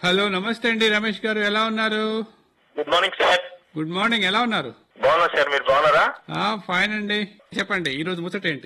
hello నమస్తే అండి రమేష్ గారు ఎలా ఉన్నారు good morning sir good morning ఎలా ఉన్నారు బాగున్నా సార్ మీరు బాగున్నారా ఆ ఫైన్ అండి చెప్పండి ఈ రోజు ముచ్చట ఏంటి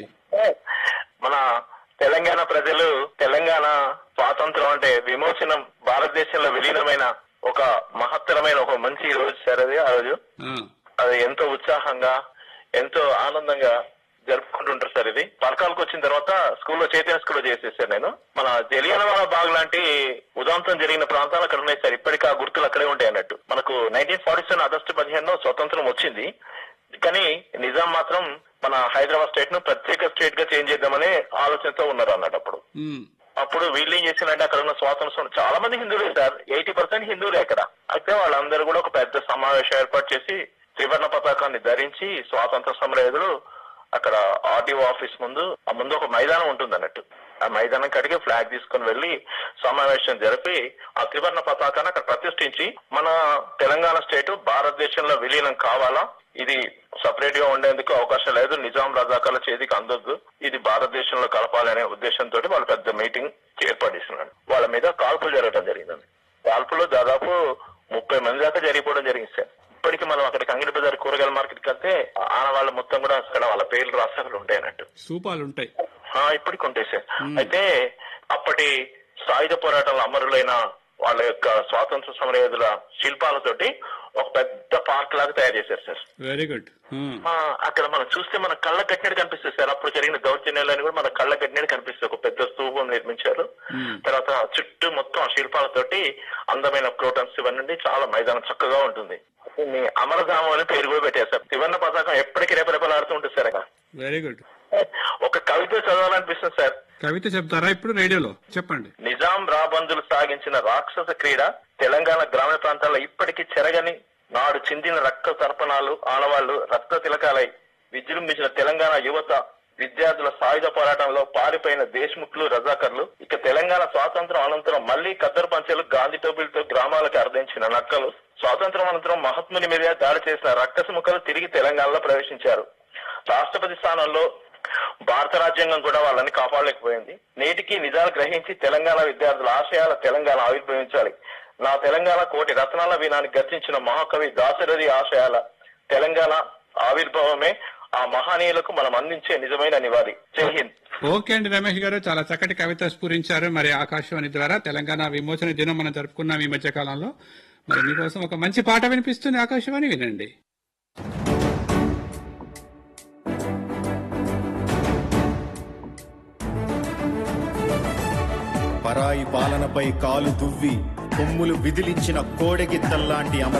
మన తెలంగాణ ప్రజలు తెలంగాణ స్వాతంత్రం అంటే విమోచనం భారతదేశంలో విలీనమైన ఒక మహత్తరమైన ఒక మంచి రోజు సార్ అది ఆ రోజు ఆ, అది ఎంతో ఉత్సాహంగా ఎంతో ఆనందంగా జరుపుకుంటుంటారు సార్ ఇది పథకాలకు వచ్చిన తర్వాత స్కూల్లో చైతన్య స్కూల్లో చేసేసారు నేను మన జలియనవాల బాగ్ లాంటి ఉదాంతం జరిగిన ప్రాంతాలు అక్కడ ఉన్నాయి సార్ ఇప్పటికీ ఆ గుర్తులు అక్కడే ఉంటాయి అన్నట్టు మనకు నైన్టీన్ ఫార్టీ సెవెన్ ఆగస్టు పదిహేను స్వతంత్రం వచ్చింది కానీ నిజాం మాత్రం మన హైదరాబాద్ స్టేట్ ను ప్రత్యేక స్టేట్ గా చేంజ్ చేద్దామనే ఆలోచనతో ఉన్నారు అన్నట్టు అప్పుడు ఉమ్, అప్పుడు వీళ్ళు ఏం చేసినంటే అక్కడ ఉన్న స్వాతంత్రం చాలా మంది హిందువులే సార్ ఎయిటీ పర్సెంట్ హిందువులే అక్కడ అయితే వాళ్ళందరూ కూడా ఒక పెద్ద సమావేశం ఏర్పాటు చేసి త్రివర్ణ పతాకాన్ని ధరించి స్వాతంత్ర సమరయోధులు అక్కడ ఆర్టీఓ ఆఫీస్ ముందు ఆ ముందు ఒక మైదానం ఉంటుంది అన్నట్టు ఆ మైదానం కడిగి ఫ్లాగ్ తీసుకొని వెళ్లి సమావేశం జరిపి ఆ త్రివర్ణ పతాకాన్ని అక్కడ ప్రతిష్ఠించి మన తెలంగాణ స్టేట్ భారతదేశంలో విలీనం కావాలా ఇది సపరేట్ గా ఉండేందుకు అవకాశం లేదు నిజాం రజాకాల చేతికి అందొద్దు ఇది భారతదేశంలో కలపాలనే ఉద్దేశంతో వాళ్ళు పెద్ద మీటింగ్ ఏర్పాటు చేస్తున్నారు వాళ్ళ మీద కాల్పులు జరగడం జరిగిందండి కాల్పులు దాదాపు ముప్పై మంది దాకా జరిగిపోవడం జరిగింది సార్ ఇప్పటికి మనం అక్కడికి అంగడి బజార్ కూరగాయల మార్కెట్ కి వెళ్తే ఆనవాళ్ళ మొత్తం కూడా అక్కడ వాళ్ళ పేర్లు రాసి అక్కడ ఉంటాయి అన్నట్టు సూపాలు ఉంటాయి ఆ, ఇప్పటికి ఉంటాయి సార్ అయితే అప్పటి సాయుధ పోరాటంలో అమరులైన వాళ్ళ యొక్క స్వాతంత్ర సమరయోధుల శిల్పాలతోటి ఒక పెద్ద పార్క్ లాగా తయారు చేశారు సార్ వెరీ గుడ్ ఆ, అక్కడ మనం చూస్తే మన కళ్ళ కట్టినట్టు కనిపిస్తుంది సార్ అప్పుడు జరిగిన దౌర్జన్యాలని కూడా మన కళ్ళ కట్టినట్టు కనిపిస్తుంది ఒక పెద్ద స్తూపం నిర్మించారు తర్వాత చుట్టూ మొత్తం ఆ శిల్పాలతోటి అందమైన క్రోటన్స్ ఇవన్నీ చాలా మైదానం చక్కగా ఉంటుంది దీన్ని అమరధామం అని పేరు కూడా పెట్టారు సార్ త్రివర్ణ పతాకం ఎప్పటికీ రేపరేపలాడుతూ ఉంటుంది సార్ అక్కడ వెరీ గుడ్ ఒక కవిత చదవాలనిపిస్తుంది సార్ కవిత చెప్తారా ఇప్పుడు రేడియోలో చెప్పండి నిజాం రాబందులు సాగించిన రాక్షస క్రీడ తెలంగాణ గ్రామీణ ప్రాంతాల్లో ఇప్పటికీ చెరగని నాడు చిందిన రక్త తర్పణాలు ఆనవాళ్లు రక్త తిలకాలై విజృంభించిన తెలంగాణ యువత విద్యార్థుల సాయుధ పోరాటంలో పారిపోయిన దేశ్ముఖ్లు రజాకర్లు ఇక తెలంగాణ స్వాతంత్రం అనంతరం మళ్లీ కద్దరు పంచెలు గాంధీ టోపీలతో గ్రామాలకు అర్థించిన నక్కలు స్వాతంత్రం అనంతరం మహాత్ముని మీద దాడి చేసిన రక్కసి ముక్కలు తిరిగి తెలంగాణలో ప్రవేశించారు రాష్ట్రపతి స్థానంలో భారత రాజ్యాంగం కూడా వాళ్ళని కాపాడలేకపోయింది నేటికి నిజాలు గ్రహించి తెలంగాణ విద్యార్థుల ఆశయాల తెలంగాణ ఆవిర్భవించాలి నా తెలంగాణ కోటి రత్నాల వీణాన్ని గర్జించిన మహాకవి దాశరథి ఆశయాల తెలంగాణ ఆవిర్భావమే ఆ మహనీయులకు మనం అందించే నిజమైన నివాళి జై హింద్ ఓకే అండి రమేష్ గారు చాలా చక్కటి కవిత స్ఫురించారు మరి ఆకాశవాణి ద్వారా తెలంగాణ విమోచన దినం మనం జరుపుకున్నాం ఈ మధ్య కాలంలో మరి మీకోసం ఒక మంచి పాట వినిపిస్తుంది ఆకాశవాణి వినండి పరాయి పాలనపై కాలు దువ్వి కొమ్ములు విదిలించిన కోడెగిత్తల్లాంటి అమర